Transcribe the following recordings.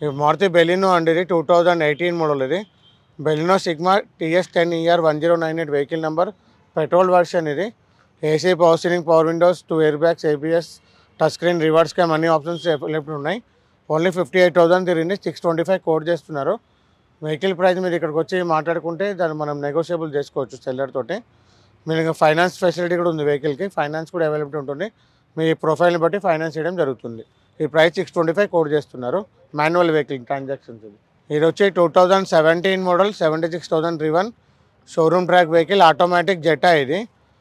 ఇది మారుతి బెలినో అండి ఇది టూ థౌజండ్ ఎయిటీన్ మోడల్ ఇది Baleno Sigma TS ten year one zero nine eight vehicle number petrol version ఇది AC power steering power windows two air bags ABS touch screen reverse cam అన్ని options available ఉన్నాయి only fifty eight thousand తిరిగింది six twenty five quote చేస్తున్నారు vehicle price మీరు ఇక్కడికి వచ్చి మాట్లాడుకుంటే దాన్ని మనం నెగోషియబుల్ చేసుకోవచ్చు సెల్లర్ తోటి మీరు ఇంకా ఫైనాన్స్ ఫెసిలిటీ కూడా ఉంది వెహికల్కి ఫైనాన్స్ కూడా అవైలబుల్ ఉంటుంది మీ ప్రొఫైల్ని బట్టి ఫైనాన్స్ చేయడం జరుగుతుంది ఈ price six twenty five quote చేస్తున్నారు మాన్యువల్ వెహికల్ ట్రాన్సాక్షన్స్ ఇది ఇది వచ్చి two thousand seventeen model seventy six thousand రివన్ showroom track vehicle automatic Jetta ఇది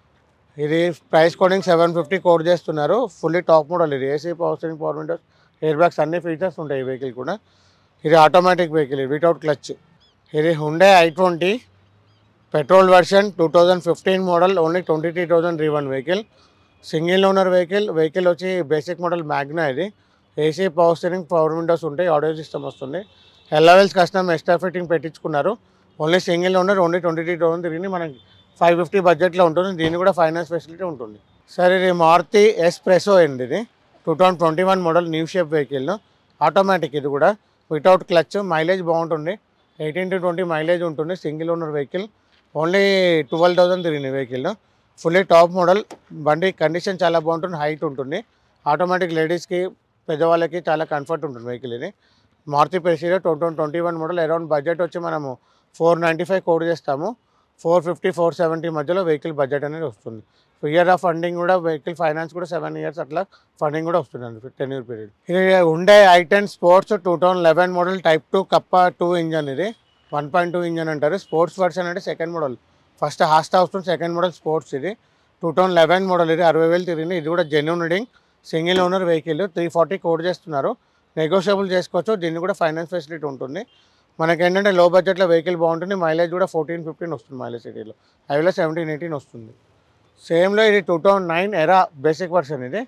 ఇది price coding seven fifty quote చేస్తున్నారు ఫుల్లీ టాప్ మోడల్ ఇది AC power steering power windows air bags అన్ని ఫీచర్స్ ఉంటాయి ఈ వెహికల్ కూడా ఇది ఆటోమేటిక్ వెహికల్ ఇది వితౌట్ క్లచ్ ఇది Hyundai I twenty petrol version two thousand fifteen model only twenty three thousand రివన్ vehicle single owner vehicle vehicle వచ్చి basic model Magna ఇది AC power steering power windows ఉంటాయి audio system వస్తుంది ఎల్ఎవెల్స్ custom extra fitting పెట్టించుకున్నారు only single owner only twenty three thousand తిరిగి మనకి five fifty బడ్జెట్లో ఉంటుంది దీని కూడా ఫైనాన్స్ ఫెసిలిటీ ఉంటుంది సరే ఇది మారుతి ఎస్ప్రెసో అండి ఇది two thousand twenty one model new shape vehicle automatic ఇది కూడా వితౌట్ క్లచ్ మైలేజ్ బాగుంటుంది ఎయిటీన్ టు ట్వంటీ మైలేజ్ ఉంటుంది single owner vehicle only twelve thousand తిరిగింది వెహికల్ ఫుల్లీ టాప్ మోడల్ బండి కండిషన్ చాలా బాగుంటుంది హైట్ ఉంటుంది ఆటోమేటిక్ లేడీస్కి పెద్దవాళ్ళకి చాలా కంఫర్ట్ ఉంటుంది వెహికల్ ఇది మారుతి ప్రెసిడో two thousand twenty one model around budget వచ్చి మనము ఫోర్ నైంటీ ఫైవ్ కోడ్ చేస్తాము ఫోర్ ఫిఫ్టీ ఫోర్ సెవెంటీ మధ్యలో వెహికల్ బడ్జెట్ అనేది వస్తుంది ఇయర్ ఆఫ్ ఫండింగ్ కూడా వెహికల్ ఫైనాన్స్ కూడా సెవెన్ ఇయర్స్ అట్లా ఫండింగ్ కూడా వస్తుంది టెన్ ఇయర్ పీరియడ్ ఇది ఉండే I ten sports two thousand eleven model type two కప్ప టూ ఇంజన్ ఇది వన్ పాయింట్ టూ ఇంజన్ అంటారు స్పోర్ట్స్ వర్షన్ అంటే సెకండ్ మోడల్ ఫస్ట్ హాస్ట్ వస్తుంది సెకండ్ మోడల్ స్పోర్ట్స్ ఇది టూ థౌసండ్ లెవెన్ మోడల్ ఇది అరవై వేలు తిరిగింది ఇది కూడా genuine reading single owner vehicle three forty quote చేస్తున్నారు నెగోషియబుల్ చేసుకోవచ్చు దీన్ని కూడా ఫైనాన్స్ ఫెసిలిటీ ఉంటుంది మనకి ఏంటంటే లో బడ్జెట్లో వెహికల్ బాగుంటుంది మైలేజ్ కూడా ఫోర్టీన్ ఫిఫ్టీన్ వస్తుంది మైలేజ్ సిటీలో హైవేలో సెవెంటీన్ ఎయిటీన్ వస్తుంది సేమ్లో ఇది two thousand nine Era basic version ఇది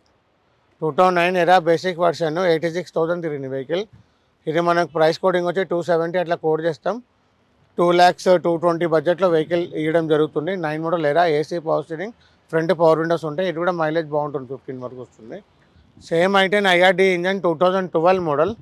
two thousand nine Era basic version eighty six thousand తిరిగింది వెహికల్ ఇది మనకు ప్రైస్ కోడింగ్ వచ్చి టూ సెవెంటీ అట్లా కోడ్ చేస్తాం టూ ల్యాక్స్ టూ ట్వంటీ బడ్జెట్లో వెహికల్ ఇవ్వడం జరుగుతుంది nine model Era AC power steering front power windows ఉంటాయి ఇది కూడా మైలేజ్ బాగుంటుంది ఫిఫ్టీన్ వరకు వస్తుంది సేమ్ అయితే IRD engine two thousand twelve model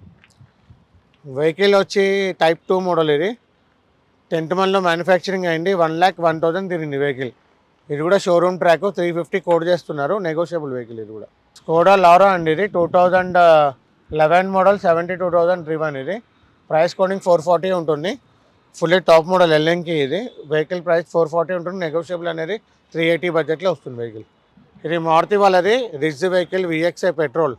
vehicle వచ్చి టైప్ టూ మోడల్ ఇది టెన్త్ మంత్లో మ్యానుఫ్యాక్చరింగ్ అయింది వన్ ల్యాక్ వన్ థౌసండ్ తిరిగింది వెహికల్ ఇది కూడా showroom track three fifty quote చేస్తున్నారు నెగోషియబుల్ వెహికల్ ఇది కూడా స్కోడా లారా అండి ఇది two thousand eleven model seventy two thousand రివన్ ఇది ప్రైస్ కోడింగ్ ఫోర్ ఫార్టీ ఉంటుంది ఫుల్లీ టాప్ మోడల్ ఎల్ఎన్కి ఇది వెహికల్ ప్రైస్ ఫోర్ ఫార్టీ ఉంటుంది నెగోషియబుల్ అనేది త్రీ ఎయిటీ బడ్జెట్లో వస్తుంది వెహికల్ ఇది మారుతి వాళ్ళది రిజ్ వెహికల్ విఎక్స్ఐ పెట్రోల్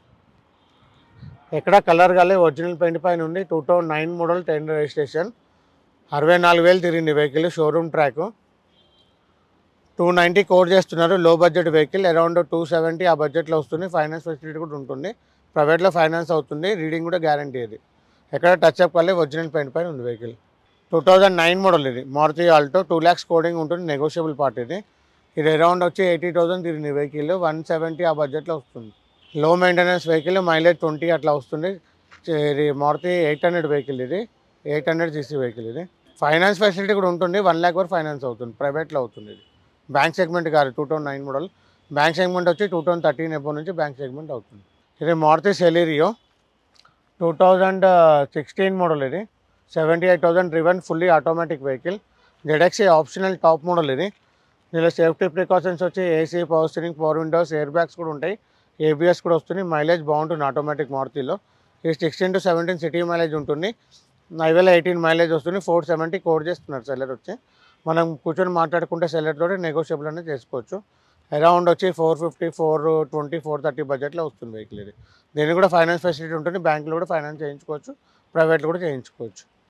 ఎక్కడ కలర్ కాలే ఒరిజినల్ పెయింట్ పైన ఉంది two thousand nine model ten registration అరవై నాలుగు వేలు తిరిగింది vehicle showroom track two ninety quote చేస్తున్నారు లో budget vehicle around two seventy ఆ బడ్జెట్లో వస్తుంది ఫైనాన్స్ ఫెసిలిటీ కూడా ఉంటుంది ప్రైవేట్లో ఫైనాన్స్ అవుతుంది రీడింగ్ కూడా గ్యారంటీ ఇది ఎక్కడ టచ్ అప్ కాలే ఒరిజినల్ పెయింట్ పైన ఉంది vehicle two thousand nine model ఇది Maruti Alto two lakhs coding ఉంటుంది నెగోషియబుల్ పార్ట్ ఇది ఇది అరౌండ్ వచ్చి ఎయిటీ థౌసండ్ తిరిగింది వెహికల్ వన్ సెవెంటీ ఆ బడ్జెట్లో వస్తుంది లో మెయింటెనెన్స్ వెహికల్ మైలేజ్ ట్వంటీ అట్లా వస్తుంది చే- ఇది మారుతి ఎయిట్ హండ్రెడ్ వెహికల్ ఇది ఎయిట్ హండ్రెడ్ సీసీ వెహికల్ ఇది ఫైనాన్స్ ఫెసిలిటీ కూడా ఉంటుంది వన్ ల్యాక్ వరకు ఫైనాన్స్ అవుతుంది ప్రైవేట్లో అవుతుంది ఇది బ్యాంక్ సెగ్మెంట్ కాదు two thousand nine model bank segment వచ్చి టూ థౌసండ్ థర్టీన్ ఎబో నుంచి బ్యాంక్ సెగ్మెంట్ అవుతుంది ఇది Maruti Celerio two thousand sixteen model ఇది సెవెంటీ ఎయిట్ థౌసండ్ రివన్ fully automatic vehicle ZXI optional top model ఇది దీనిలో సేఫ్టీ ప్రికాషన్స్ వచ్చి AC power steering power windows air bags కూడా ఉంటాయి ఏబిఎస్ కూడా వస్తుంది మైలేజ్ బాగుంటుంది ఆటోమేటిక్ మారుతిలో ఇది sixteen to seventeen city mileage ఉంటుంది హైవేలో ఎయిటీన్ మైలేజ్ వస్తుంది ఫోర్ సెవెంటీ కోడ్ చేస్తున్నారు సెల్లర్ వచ్చి మనం కూర్చొని మాట్లాడుకుంటే సెల్లర్ తోటి నెగోషియబుల్ అనేది చేసుకోవచ్చు అరౌండ్ వచ్చి four fifty four twenty four thirty బడ్జెట్లో వస్తుంది వెహికల్ ఇది దీనికి కూడా ఫైనాన్స్ ఫెసిలిటీ ఉంటుంది బ్యాంకులో కూడా ఫైనాన్స్ చేయించుకోవచ్చు ప్రైవేట్లో కూడా చేయించుకోవచ్చు